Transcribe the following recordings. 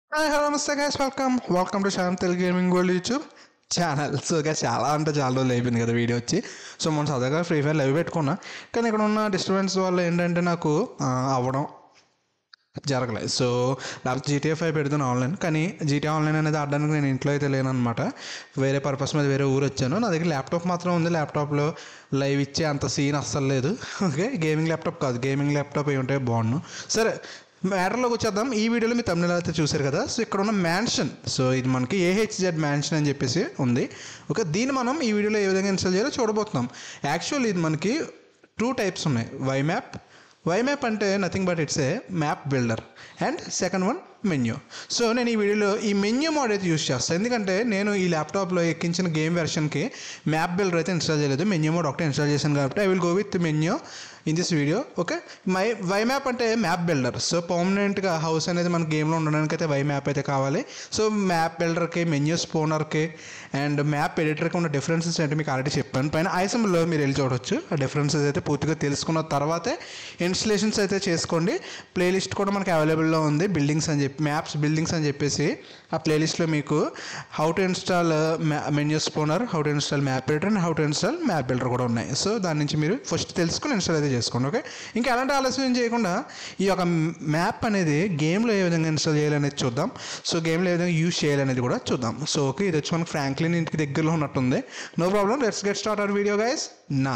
Hi hello నమస్తే guys welcome welcome to Shyam Telugu gaming world YouTube channel so guys చాలా అంటే చాలా రోజులు అయిపోయింది కదా వీడియో వచ్చి సో మొన్న సరదాగా ఫ్రీ ఫైర్ లైవ్ పెట్టుకున్నా కానీ ఇక్కడ ఉన్న డిస్టర్బెన్స్ వల్ల ఏంటంటే నాకు ఆ, అవ్వడం జరగలేదు సో లేకపోతే జీటీఏ ఫైవ్ పెడుతున్నాను ఆన్లైన్ కానీ జీటీఏ ఆన్లైన్ అనేది ఆడడానికి నేను ఇంట్లో అయితే లేనమాట వేరే పర్పస్ మీద వేరే ఊరు వచ్చాను నా దగ్గర ల్యాప్టాప్ మాత్రం ఉంది ల్యాప్టాప్లో లైవ్ ఇచ్చే అంత సీన్ అస్సలు లేదు ఓకే గేమింగ్ ల్యాప్టాప్ కాదు గేమింగ్ ల్యాప్టాప్ ఏమి ఉంటాయి బాగుండు సరే మ్యాటర్లోకి వచ్చేద్దాం ఈ వీడియోలో మీ తమిళ అయితే చూశారు కదా సో ఇక్కడ ఉన్న మ్యాన్షన్ సో ఇది మనకి ఏహెచ్జెడ్ మ్యాన్షన్ అని చెప్పేసి ఉంది ఓకే దీన్ని మనం ఈ వీడియోలో ఏ విధంగా ఇన్స్టాల్ చేయాలో చూడబోతున్నాం యాక్చువల్ ఇది మనకి టూ టైప్స్ ఉన్నాయి వై మ్యాప్ వై మ్యాప్ అంటే nothing but it's a map builder and second one menu so నేను ఈ వీడియోలో ఈ మెన్యూ మోడ్ అయితే యూస్ చేస్తాను ఎందుకంటే నేను ఈ ల్యాప్టాప్లో ఎక్కించిన గేమ్ వెర్షన్కి మ్యాప్ బిల్డర్ అయితే ఇన్స్టాల్ చేయలేదు మెన్యూ మోడ్ ఒకటే ఇన్స్టాల్ చేశాను కాబట్టి I will go with menu in this video okay my Y map అంటే మ్యాప్ బిల్డర్ సో పర్మనెంట్గా హౌస్ అనేది మన గేమ్లో ఉండడానికి అయితే వై మ్యాప్ అయితే కావాలి సో మ్యాప్ బిల్డర్కి మెన్యూ స్పోనర్కి అండ్ మ్యాప్ ఎడిటర్కి ఉన్న డిఫరెన్సెస్ ఏంటి మీకు ఆల్రెడీ చెప్పాను పైన ఐసమ్లో మీరు వెళ్ళి చూడొచ్చు ఆ డిఫరెన్సెస్ అయితే పూర్తిగా తెలుసుకున్న తర్వాతే ఇన్స్టలేషన్స్ అయితే చేసుకోండి ప్లేలిస్ట్ కూడా మనకి అవైలబుల్లో ఉంది బిల్డింగ్స్ అని చెప్పి మ్యాప్స్ బిల్డింగ్స్ అని చెప్పేసి ఆ ప్లేలిస్ట్లో మీకు how to install menu spooner how to install map editor and how to install map builder కూడా ఉన్నాయి సో దాని నుంచి మీరు ఫస్ట్ తెలుసుకుని ఇన్స్టాల్ అయితే చేసుకోండి ఓకే ఇంకా ఎలాంటి ఆలస్యం చేయకుండా ఈ యొక్క మ్యాప్ అనేది గేమ్లో ఏ విధంగా ఇన్స్టాల్ చేయాలనేది చూద్దాం సో గేమ్లో ఏ విధంగా యూజ్ చేయాలనేది కూడా చూద్దాం సో ఓకే ఇది వచ్చి మనకి ఫ్రాంక్లిన్ ఇంటికి దగ్గరలో ఉన్నట్టుంది no problem let's get start our video guys నా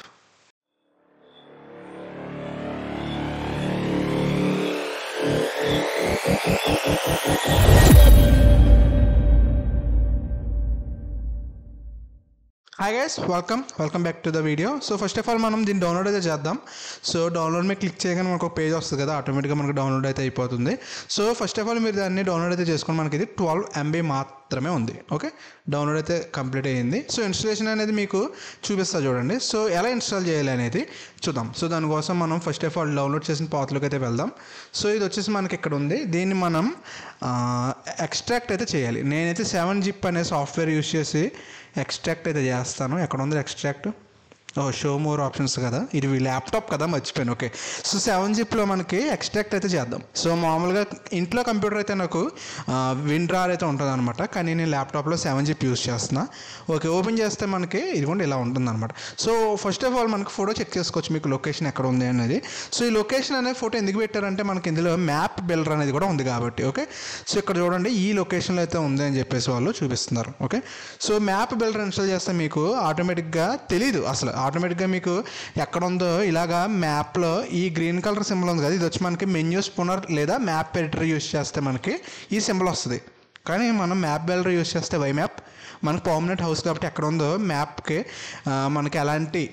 hi guys welcome welcome back to the video so first of all మనం దీన్ని డౌన్లోడ్ అయితే చేద్దాం సో డౌన్లోడ్ మీద క్లిక్ చేయగానే మనకు ఒక పేజ్ వస్తుంది కదా ఆటోమేటిక్గా మనకు డౌన్లోడ్ అయితే అయిపోతుంది సో ఫస్ట్ ఆఫ్ ఆల్ మీరు దాన్ని డౌన్లోడ్ అయితే చేసుకొని మనకి ఇది ట్వెల్వ్ ఎంబీ మాత్రమే ఉంది ఓకే డౌన్లోడ్ అయితే కంప్లీట్ అయ్యింది సో ఇన్స్టలేషన్ అనేది మీకు చూపిస్తా చూడండి సో ఎలా ఇన్స్టాల్ చేయాలి అనేది చూద్దాం సో దానికోసం మనం ఫస్ట్ ఆఫ్ ఆల్ డౌన్లోడ్ చేసిన పాత్రలోకి అయితే వెళ్దాం సో ఇది వచ్చేసి మనకి ఇక్కడ ఉంది దీన్ని మనం ఎక్స్ట్రాక్ట్ అయితే చేయాలి నేనైతే సెవెన్ జిప్ అనే సాఫ్ట్వేర్ యూస్ చేసి ఎక్స్ట్రాక్ట్ అయితే చేస్తాను ఎక్కడ ఉంది ఎక్స్ట్రాక్ట్ ఓ షో మోర్ ఆప్షన్స్ కదా ఇది ల్యాప్టాప్ కదా మర్చిపోయాను ఓకే సో సెవెన్ జిప్లో మనకి ఎక్స్ట్రాక్ట్ అయితే చేద్దాం సో మామూలుగా ఇంట్లో కంప్యూటర్ అయితే నాకు విండ్రార్ అయితే ఉంటుంది అనమాట కానీ నేను ల్యాప్టాప్లో సెవెన్ జిప్ యూస్ చేస్తున్నా ఓకే ఓపెన్ చేస్తే మనకి ఇదిగోండి ఇలా ఉంటుంది అనమాట సో ఫస్ట్ ఆఫ్ ఆల్ మనకి ఫోటో చెక్ చేసుకోవచ్చు మీకు లొకేషన్ ఎక్కడ ఉంది అనేది సో ఈ లొకేషన్ అనే ఫోటో ఎందుకు పెట్టారంటే మనకి ఇందులో మ్యాప్ బిల్డర్ అనేది కూడా ఉంది కాబట్టి ఓకే సో ఇక్కడ చూడండి ఈ లొకేషన్లో అయితే ఉంది అని చెప్పేసి వాళ్ళు చూపిస్తున్నారు okay so map builder install చేస్తే మీకు ఆటోమేటిక్గా తెలీదు అసలు ఆటోమేటిక్గా మీకు ఎక్కడ ఉందో ఇలాగా మ్యాప్లో ఈ గ్రీన్ కలర్ సింబల్ ఉంది కదా ఇది వచ్చి మనకి మెన్యూ స్పునర్ లేదా మ్యాప్ ఎడిటర్ యూస్ చేస్తే మనకి ఈ సింబల్ వస్తుంది కానీ మనం మ్యాప్ బిల్డర్ యూస్ చేస్తే వై మ్యాప్ మనకి పర్మనెంట్ హౌస్ కాబట్టి ఎక్కడ ఉందో మ్యాప్కి మనకి ఎలాంటి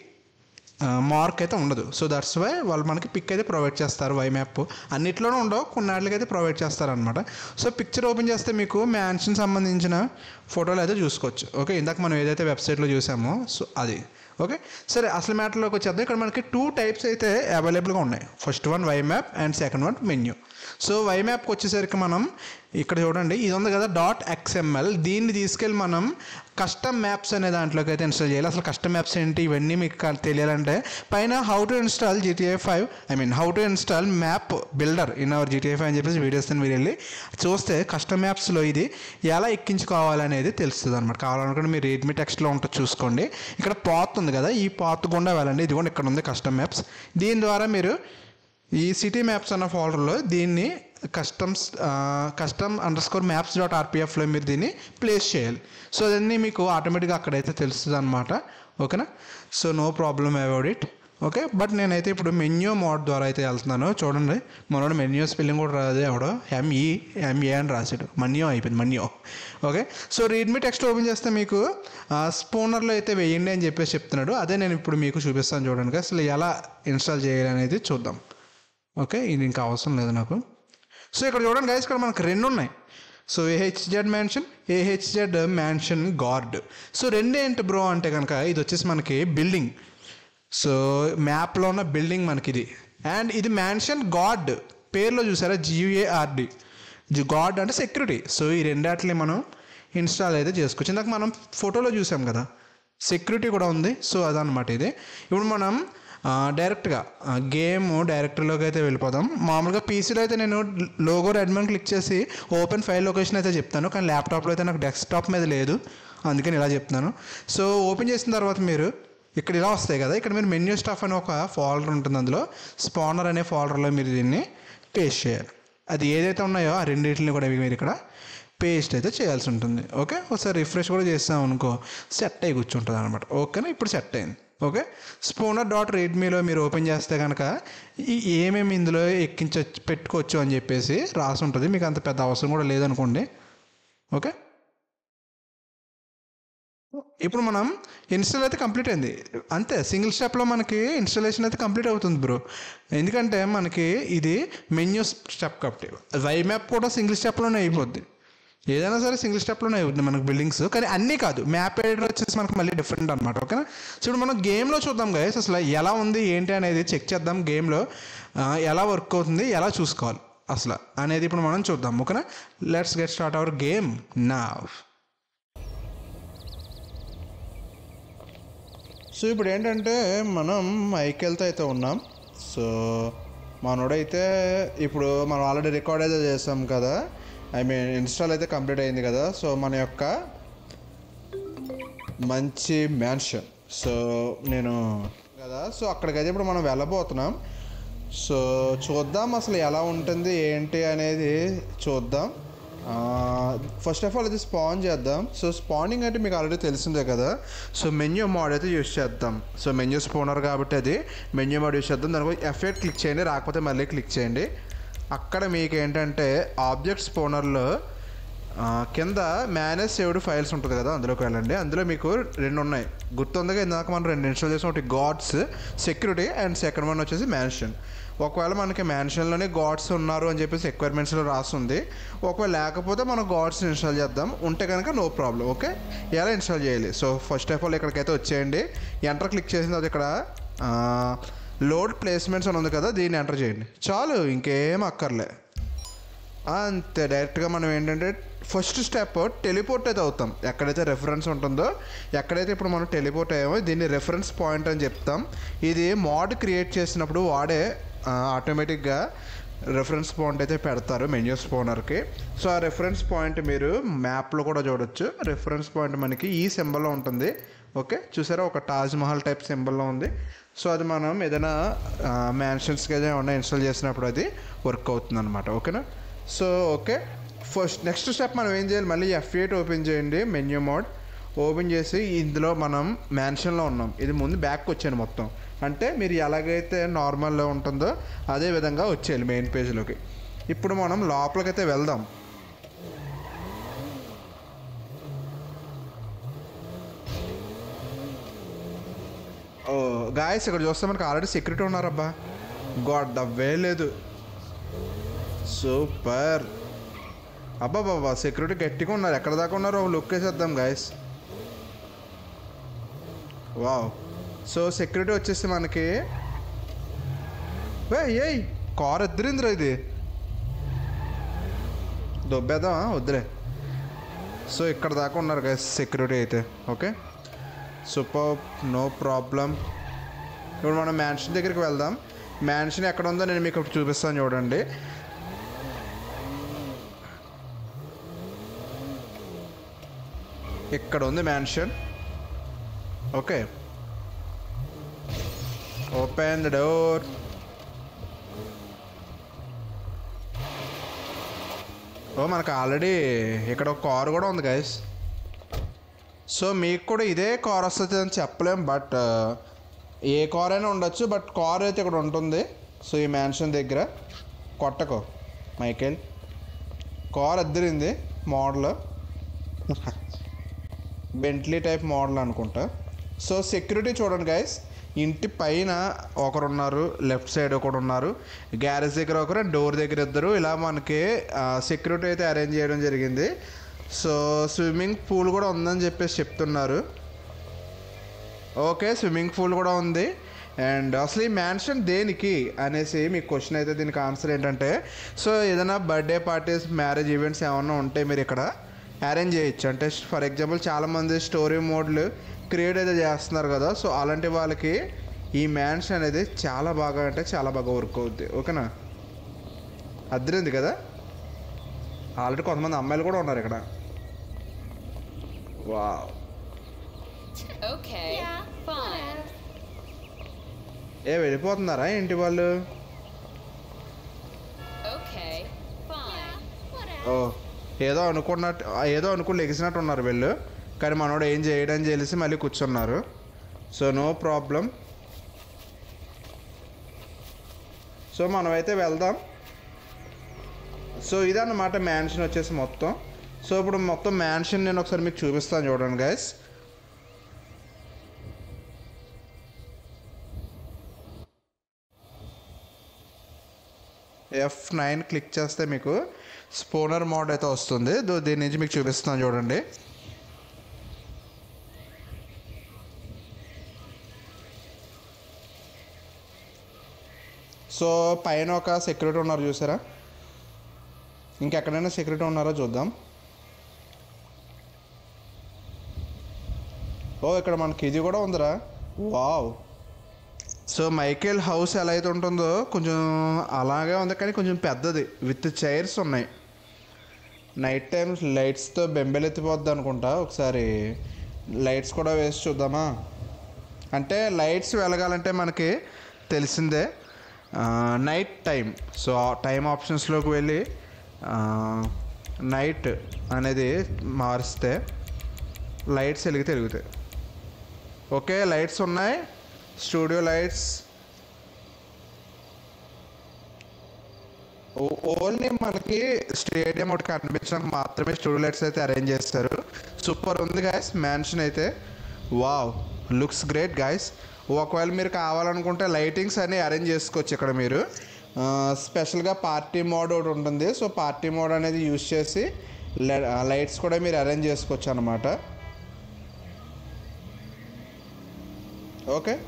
మార్క్ అయితే ఉండదు సో దట్స్ వై వాళ్ళు మనకి పిక్ అయితే ప్రొవైడ్ చేస్తారు వై మ్యాప్ అన్నిట్లోనూ ఉండవు కొన్నాళ్ళకి అయితే ప్రొవైడ్ చేస్తారనమాట సో పిక్చర్ ఓపెన్ చేస్తే మీకు మ్యాన్షన్ సంబంధించిన ఫోటోలు అయితే చూసుకోవచ్చు ఓకే ఇందాక మనం ఏదైతే వెబ్సైట్లో చూసామో సో అది ఓకే సరే అసలు మ్యాటర్లోకి వచ్చేద్దాం ఇక్కడ మనకి టూ టైప్స్ అయితే అవైలబుల్గా ఉన్నాయి first one Y map and second one menu so Y మ్యాప్కి వచ్చేసరికి మనం ఇక్కడ చూడండి ఇది ఉంది కదా డాట్ ఎక్స్ఎంఎల్ దీన్ని తీసుకెళ్ళి మనం కస్టమ్ మ్యాప్స్ అనే దాంట్లోకి అయితే ఇన్స్టాల్ చేయాలి అసలు కస్టమ్ మ్యాప్స్ ఏంటి ఇవన్నీ మీకు కా- తెలియాలంటే పైన how to install GTA five I mean how to install map builder in our GTA five అని చెప్పేసి వీడియోస్ మీరు వెళ్ళి చూస్తే కస్టమ్ మ్యాప్స్లో ఇది ఎలా ఎక్కించుకోవాలనేది తెలుస్తుంది అనమాట కావాలనుకుంటే మీరు రెడ్మీ టెక్స్ట్లో ఉంటుంది చూసుకోండి ఇక్కడ పాత్ ఉంది కదా ఈ పాత్ గుండా వెళ్ళండి ఇది కూడా ఇక్కడ ఉంది కస్టమ్ మ్యాప్స్ దీని ద్వారా మీరు ఈ సిటీ మ్యాప్స్ అన్న ఫోల్డర్లో దీన్ని customs custom underscore maps dot ఆర్పిఎఫ్లో మీరు దీన్ని ప్లేస్ చేయాలి సో అదన్నీ మీకు ఆటోమేటిక్గా అక్కడైతే తెలుస్తుంది అనమాట ఓకేనా so no problem about it okay but నేనైతే ఇప్పుడు మెన్యూ మోడ్ ద్వారా అయితే వెళ్తున్నాను చూడండి మనోడు మెన్యూ స్పెల్లింగ్ కూడా రాదు ఎవడో ఎంఈ ఎంఏ అని రాసాడు మన్యో అయిపోయింది Menyoo okay so readme text open చేస్తే మీకు స్పూనర్లో అయితే వేయండి అని చెప్పేసి చెప్తున్నాడు అదే నేను ఇప్పుడు మీకు చూపిస్తాను చూడండి అసలు ఎలా ఇన్స్టాల్ చేయాలి అనేది చూద్దాం ఓకే ఇది ఇంకా అవసరం లేదు నాకు సో ఇక్కడ చూడండి గైస్ ఇక్కడ మనకు రెండు ఉన్నాయి so AHZ mansion AHZ mansion guard so రెండేంటి బ్రో అంటే కనుక ఇది వచ్చేసి మనకి బిల్డింగ్ సో మ్యాప్లో ఉన్న బిల్డింగ్ మనకి ఇది అండ్ ఇది మ్యాన్షన్ గాడ్ పేర్లో చూసారా జియుఏఆర్డి గాడ్ అంటే సెక్యూరిటీ సో ఈ రెండాటిని మనం ఇన్స్టాల్ అయితే చేసుకోవచ్చు ఇందాక మనం ఫోటోలో చూసాం కదా సెక్యూరిటీ కూడా ఉంది సో అదనమాట ఇది ఇప్పుడు మనం డైరెక్ట్గా గేమ్ డైరెక్టరీలోకి అయితే వెళ్ళిపోదాం మామూలుగా పీసీలో అయితే నేను లోగో రెడ్మన్ క్లిక్ చేసి ఓపెన్ ఫైల్ లొకేషన్ అయితే చెప్తాను కానీ ల్యాప్టాప్లో అయితే నాకు డెస్క్టాప్ మీద లేదు అందుకని ఇలా చెప్తున్నాను సో ఓపెన్ చేసిన తర్వాత మీరు ఇక్కడ ఇలా వస్తాయి కదా ఇక్కడ మీరు మెన్యూ స్టాఫ్ అని ఒక ఫోల్డర్ ఉంటుంది అందులో స్పానర్ అనే ఫోల్డర్లో మీరు దీన్ని పేస్ట్ చేయాలి అది ఏదైతే ఉన్నాయో ఆ రెండింటిని కూడా మీరు ఇక్కడ పేస్ట్ అయితే చేయాల్సి ఉంటుంది ఓకే ఒకసారి రిఫ్రెష్ కూడా చేస్తాం అనుకో సెట్ అయ్యి కూర్చుంటుంది అనమాట ఓకేనా ఇప్పుడు సెట్ అయింది ఓకే స్పూనర్ డాట్ రెడ్మీలో మీరు ఓపెన్ చేస్తే కనుక ఈ ఏమేమి ఇందులో ఎక్కించ పెట్టుకోవచ్చు అని చెప్పేసి రాసి ఉంటుంది మీకు అంత పెద్ద అవసరం కూడా లేదనుకోండి ఓకే ఇప్పుడు మనం ఇన్స్టాల్ అయితే కంప్లీట్ అయింది అంతే సింగిల్ స్టెప్లో మనకి ఇన్స్టాలేషన్ అయితే కంప్లీట్ అవుతుంది బ్రో ఎందుకంటే మనకి ఇది మెన్యూ స్టెప్ కాబట్టి వై మ్యాప్ కూడా సింగిల్ స్టెప్లోనే అయిపోద్ది ఏదైనా సరే సింగిల్ స్టెప్లోనే అవుతుంది మనకు బిల్డింగ్స్ కానీ అన్నీ కాదు మ్యాప్ ఎడిటర్ వచ్చేసి మనకు మళ్ళీ డిఫరెంట్ అనమాట ఓకేనా సో ఇప్పుడు మనం గేమ్లో చూద్దాం గైస్ అసలు ఎలా ఉంది ఏంటి అనేది చెక్ చేద్దాం గేమ్లో ఎలా వర్క్ అవుతుంది ఎలా చూసుకోవాలి అసలు అనేది ఇప్పుడు మనం చూద్దాం ఓకేనా let's get start our game నా సో ఇప్పుడు ఏంటంటే మనం మైకెల్తో అయితే ఉన్నాం సో మనోడైతే ఇప్పుడు మనం ఆల్రెడీ రికార్డ్ అయితే చేసాం కదా ఐ మీన్ ఇన్స్టాల్ అయితే కంప్లీట్ అయింది కదా సో మన యొక్క మంచి మ్యాన్షన్ సో నేను కదా సో అక్కడికైతే ఇప్పుడు మనం వెళ్ళబోతున్నాం సో చూద్దాం అసలు ఎలా ఉంటుంది ఏంటి అనేది చూద్దాం ఫస్ట్ ఆఫ్ ఆల్ ఇది స్పాన్ చేద్దాం సో స్పానింగ్ అంటే మీకు ఆల్రెడీ తెలిసిందే కదా సో మెన్యూ మోడ్ అయితే యూస్ చేద్దాం సో మెన్యూ స్పోనర్ కాబట్టి అది మెన్యూ మోడ్ యూస్ చేద్దాం దానికి ఎఫెక్ట్ క్లిక్ చేయండి రాకపోతే మళ్ళీ క్లిక్ చేయండి అక్కడ మీకు ఏంటంటే ఆబ్జెక్ట్ స్పోనర్లో కింద మేనేజ్ సేవ్డ్ ఫైల్స్ ఉంటుంది కదా అందులోకి వెళ్ళండి అందులో మీకు రెండు ఉన్నాయి గుర్తుందిగా ఇందాక మనం రెండు ఇన్స్టాల్ చేసిన ఒకటి guards security and second one వచ్చేసి మ్యాన్షన్ ఒకవేళ మనకి మ్యాన్షన్లోనే గాడ్స్ ఉన్నారు అని చెప్పేసి రిక్వైర్మెంట్స్లో రాస్తుంది ఒకవేళ లేకపోతే మనం గాడ్స్ ఇన్స్టాల్ చేద్దాం ఉంటే కనుక నో ప్రాబ్లం ఓకే ఎలా ఇన్స్టాల్ చేయాలి సో ఫస్ట్ ఆఫ్ ఆల్ ఇక్కడికైతే వచ్చేయండి ఎంటర్ క్లిక్ చేసిన తర్వాత ఇక్కడ లోడ్ ప్లేస్మెంట్స్ అని ఉంది కదా దీన్ని ఎంటర్ చేయండి చాలు ఇంకేం అక్కర్లే అంతే డైరెక్ట్గా మనం ఏంటంటే ఫస్ట్ స్టెప్ టెలిపోర్ట్ అయితే అవుతాం ఎక్కడైతే రెఫరెన్స్ ఉంటుందో ఎక్కడైతే ఇప్పుడు మనం టెలిపోర్ట్ అయ్యామో దీన్ని రెఫరెన్స్ పాయింట్ అని చెప్తాం ఇది మోడ్ క్రియేట్ చేసినప్పుడు వాడే ఆటోమేటిక్గా రెఫరెన్స్ పాయింట్ అయితే పెడతారు మెన్యూ స్పోనర్కి సో ఆ రెఫరెన్స్ పాయింట్ మీరు మ్యాప్లో కూడా చూడొచ్చు రెఫరెన్స్ పాయింట్ మనకి ఈ సింబల్లో ఉంటుంది ఓకే చూసారా ఒక తాజ్ మహల్ టైప్ సింబల్లో ఉంది సో అది మనం ఏదైనా మ్యాన్షన్స్కి ఏదైనా ఏమన్నా ఇన్స్టాల్ చేసినప్పుడు అది వర్క్ అవుతుంది అనమాట ఓకేనా so okay first next step మనం ఏం చేయాలి మళ్ళీ ఎఫ్ ఎయిట్ ఓపెన్ చేయండి మెన్యూ మోడ్ ఓపెన్ చేసి ఇందులో మనం మ్యాన్షన్లో ఉన్నాం ఇది ముందు బ్యాక్ వచ్చాను మొత్తం అంటే మీరు ఎలాగైతే నార్మల్లో ఉంటుందో అదే విధంగా వచ్చేయాలి మెయిన్ పేజ్లోకి ఇప్పుడు మనం లోపలికైతే వెళ్దాం ఓ గాయస్ ఇక్కడ చూస్తే మనకు ఆల్రెడీ సెక్యూరిటీ ఉన్నారబ్బా గాడ్ దవ్వే లేదు సూపర్ అబ్బా బాబా సెక్యూరిటీ గట్టిగా ఉన్నారు ఎక్కడ దాకా ఉన్నారో ఒక లుక్ వేసేద్దాం గాయస్ వావ్ సో సెక్యూరిటీ వచ్చేసి మనకి ఏయ్ కార్ ఎద్దరిందిరా ఇది దొబ్బేద్దామా వద్దులే సో ఇక్కడ దాకా ఉన్నారు గైస్ సెక్యూరిటీ అయితే ఓకే సూపర్ నో ప్రాబ్లం ఇప్పుడు మనం మ్యాన్షన్ దగ్గరికి వెళ్దాం మ్యాన్షన్ ఎక్కడ ఉందో నేను మీకు ఇప్పుడు చూపిస్తాను చూడండి ఇక్కడ ఉంది mansion okay open the door ఓ మనకు ఆల్రెడీ ఇక్కడ ఒక కార్ కూడా ఉంది గైస్ సో మీకు కూడా ఇదే కార్ వస్తుంది అని చెప్పలేం బట్ ఏ కార్ అయినా ఉండొచ్చు బట్ కార్ అయితే ఇక్కడ ఉంటుంది సో ఈ మ్యాన్షన్ దగ్గర కొట్టకో మైకేల్ కార్ అద్దరింది మోడల్ బెంట్లీ టైప్ మోడల్ అనుకుంటా సో సెక్యూరిటీ చూడండి గైస్ ఇంటి పైన ఒకరున్నారు లెఫ్ట్ సైడ్ ఒకడు ఉన్నారు గ్యారేజ్ దగ్గర ఒకరు డోర్ దగ్గర ఇద్దరు ఇలా మనకి సెక్యూరిటీ అయితే అరేంజ్ చేయడం జరిగింది సో స్విమ్మింగ్ పూల్ కూడా ఉందని చెప్పేసి చెప్తున్నారు ఓకే స్విమ్మింగ్ పూల్ కూడా ఉంది అండ్ అసలు ఈ మ్యాన్షన్ దేనికి అనేసి మీ క్వశ్చన్ అయితే దీనికి ఆన్సర్ ఏంటంటే సో ఏదైనా బర్త్డే పార్టీస్ మ్యారేజ్ ఈవెంట్స్ ఏమన్నా ఉంటే మీరు ఇక్కడ అరేంజ్ చేయొచ్చు అంటే ఫర్ ఎగ్జాంపుల్ చాలామంది స్టోరీ మోడ్లు క్రియేట్ అయితే చేస్తున్నారు కదా సో అలాంటి వాళ్ళకి ఈ మ్యాన్షన్ అనేది చాలా బాగా అంటే చాలా బాగా వర్క్ అవుద్ది ఓకేనా అర్థమైంది కదా ఆల్రెడీ కొంతమంది అమ్మాయిలు కూడా ఉన్నారు ఇక్కడ వా Okay. Yeah, Fine. ఏ వెళ్ళిపోతున్నారా ఏంటి వాళ్ళు Okay. Fine. ఓ ఏదో అనుకున్నట్టు ఏదో అనుకుని లెగిసినట్టు ఉన్నారు వీళ్ళు కానీ మనోడు ఏం చేయడం తెలిసి మళ్ళీ కూర్చున్నారు సో నో ప్రాబ్లం సో మనమైతే వెళ్దాం సో ఇదన్నమాట మ్యాన్షన్ వచ్చేసి మొత్తం సో ఇప్పుడు మొత్తం మ్యాన్షన్ నేను ఒకసారి మీకు చూపిస్తాను చూడండి గైస్ ఎఫ్ నైన్ క్లిక్ చేస్తే మీకు స్పోనర్ మోడ్ అయితే వస్తుంది దో- దీని నుంచి మీకు చూపిస్తాను చూడండి సో పైన ఒక సెక్యూరిటీ ఉన్నారు చూసారా ఇంకెక్కడైనా సెక్యూరిటీ ఉన్నారో చూద్దాం ఓ ఇక్కడ మనకి ఇది కూడా ఉందిరా వావ్ సో మైకేల్ హౌస్ ఎలా అయితే ఉంటుందో కొంచెం అలాగే ఉంది కానీ కొంచెం పెద్దది విత్ చైర్స్ ఉన్నాయి నైట్ టైమ్స్ లైట్స్తో బెంబెలెత్తిపోద్ది అనుకుంటా ఒకసారి లైట్స్ కూడా వేసి చూద్దామా అంటే లైట్స్ వెలగాలంటే మనకి తెలిసిందే నైట్ టైం సో టైం ఆప్షన్స్లోకి వెళ్ళి నైట్ అనేది మారిస్తే లైట్స్ వెలిగి తిరుగుతాయి ఓకే లైట్స్ ఉన్నాయి స్టూడియో లైట్స్ ఓ- ఓన్లీ మనకి స్టేడియం ఒకటి కనిపించడానికి మాత్రమే స్టూడియో లైట్స్ అయితే అరేంజ్ చేస్తారు సూపర్ ఉంది గాయస్ మ్యాన్షన్ అయితే వావ్ లుక్స్ గ్రేట్ గాయస్ ఒకవేళ మీరు కావాలనుకుంటే లైటింగ్స్ అన్ని అరేంజ్ చేసుకోవచ్చు ఇక్కడ మీరు ఆ, స్పెషల్గా పార్టీ మోడ్ ఒకటి ఉంటుంది సో పార్టీ మోడ్ అనేది యూజ్ చేసి లై- ఆ, లైట్స్ కూడా మీరు అరేంజ్ చేసుకోవచ్చు అనమాట ఓకే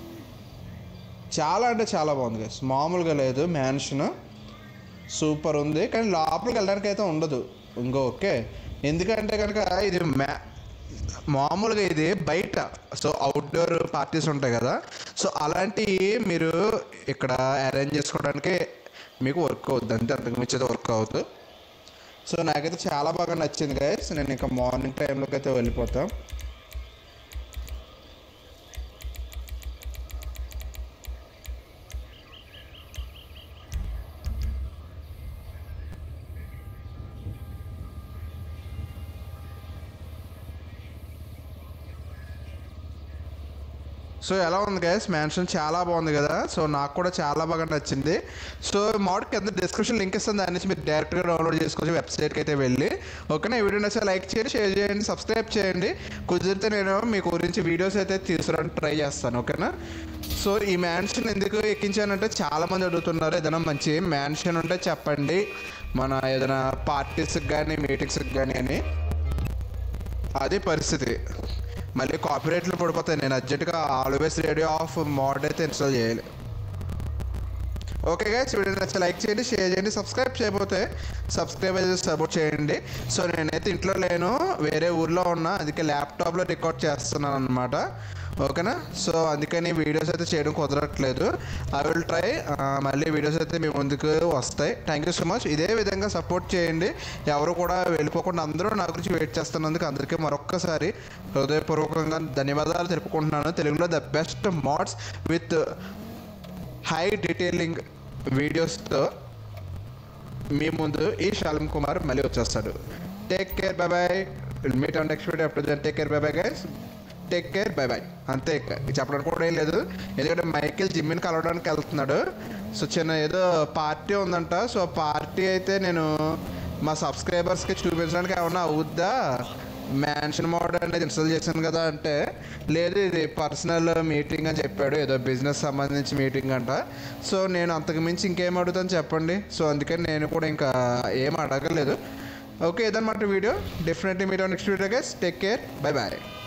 చాలా అంటే చాలా బాగుంది గైస్ మామూలుగా లేదు మ్యాన్షన్ సూపర్ ఉంది కానీ లోపలికి వెళ్ళడానికి అయితే ఉండదు ఇంకో ఓకే ఎందుకంటే కనుక ఇది మ్యా మామూలుగా ఇది బయట సో అవుట్డోర్ పార్టీస్ ఉంటాయి కదా సో అలాంటివి మీరు ఇక్కడ అరేంజ్ చేసుకోవడానికి మీకు వర్క్ అవుద్ది అంతే అంతకు మించి అయితే వర్క్ అవుతుంది సో నాకైతే చాలా బాగా నచ్చింది గైస్ నేను ఇంకా మార్నింగ్ టైంలోకి అయితే వెళ్ళిపోతాం సో ఎలా ఉంది గైస్ మ్యాన్షన్ చాలా బాగుంది కదా సో నాకు కూడా చాలా బాగా నచ్చింది సో మోడ్ కింద డిస్క్రిప్షన్ లింక్ ఇస్తుంది దాని నుంచి మీరు డైరెక్ట్గా డౌన్లోడ్ చేసుకోవచ్చు వెబ్సైట్కి అయితే వెళ్ళి ఓకేనా ఈ వీడియో నచ్చితే లైక్ చేయండి షేర్ చేయండి సబ్స్క్రైబ్ చేయండి కుదిరితే నేను మీ గురించి వీడియోస్ అయితే తీసుకురావడానికి ట్రై చేస్తాను ఓకేనా సో ఈ మ్యాన్షన్ ఎందుకు ఎక్కించానంటే చాలామంది అడుగుతున్నారు ఏదైనా మంచి మ్యాన్షన్ ఉంటే చెప్పండి మన ఏదైనా పార్టీస్కి కానీ మీటింగ్స్కి కానీ అని అదే పరిస్థితి మళ్ళీ కాపీరైట్లు పడిపోతాయి నేను అర్జెంటుగా ఆల్వేస్ రేడియో ఆఫ్ మోడ్ అయితే ఇన్స్టాల్ చేయాలి ఓకే గైస్ వీడియో నచ్చే లైక్ చేయండి షేర్ చేయండి సబ్స్క్రైబ్ చేయకపోతే సబ్స్క్రైబ్ అయితే సపోర్ట్ చేయండి సో నేనైతే ఇంట్లో లేను వేరే ఊర్లో ఉన్నా అందుకే ల్యాప్టాప్లో రికార్డ్ చేస్తున్నాను అనమాట ఓకేనా సో అందుకని వీడియోస్ అయితే చేయడం కుదరట్లేదు ఐ విల్ ట్రై మళ్ళీ వీడియోస్ అయితే మీ ముందుకు వస్తాయి థ్యాంక్ యూ సో మచ్ ఇదే విధంగా సపోర్ట్ చేయండి ఎవరు కూడా వెళ్ళిపోకుండా అందరూ నా గురించి వెయిట్ చేస్తున్నందుకు అందరికీ మరొక్కసారి హృదయపూర్వకంగా ధన్యవాదాలు తెలుపుకుంటున్నాను తెలుగులో the best mods with high detailing వీడియోస్తో మీ ముందు ఈ శాలం కుమార్ మళ్ళీ వచ్చేస్తాడు take care bye bye meet on next video అప్పుడు take care bye bye guys take care bye bye అంతే ఇక ఇది చెప్పడానికి కూడా ఏం లేదు ఎందుకంటే మైకిల్ జిమ్ని కలవడానికి వెళ్తున్నాడు సో చిన్న ఏదో పార్టీ ఉందంట సో పార్టీ అయితే నేను మా సబ్స్క్రైబర్స్కి చూపించడానికి ఏమన్నా అవుద్దా మ్యాన్షన్ మోడ్ అనేది ఇన్స్టాల్ చేశాను కదా అంటే లేదు ఇది పర్సనల్ మీటింగ్ అని చెప్పాడు ఏదో బిజినెస్ సంబంధించి మీటింగ్ అంట సో నేను అంతకు మించి ఇంకేం అడుగుతాను చెప్పండి సో అందుకని నేను కూడా ఇంకా ఏం అడగలేదు ఓకే ఇదన్నమాట వీడియో డెఫినెట్లీ మీరు next video guys take care bye bye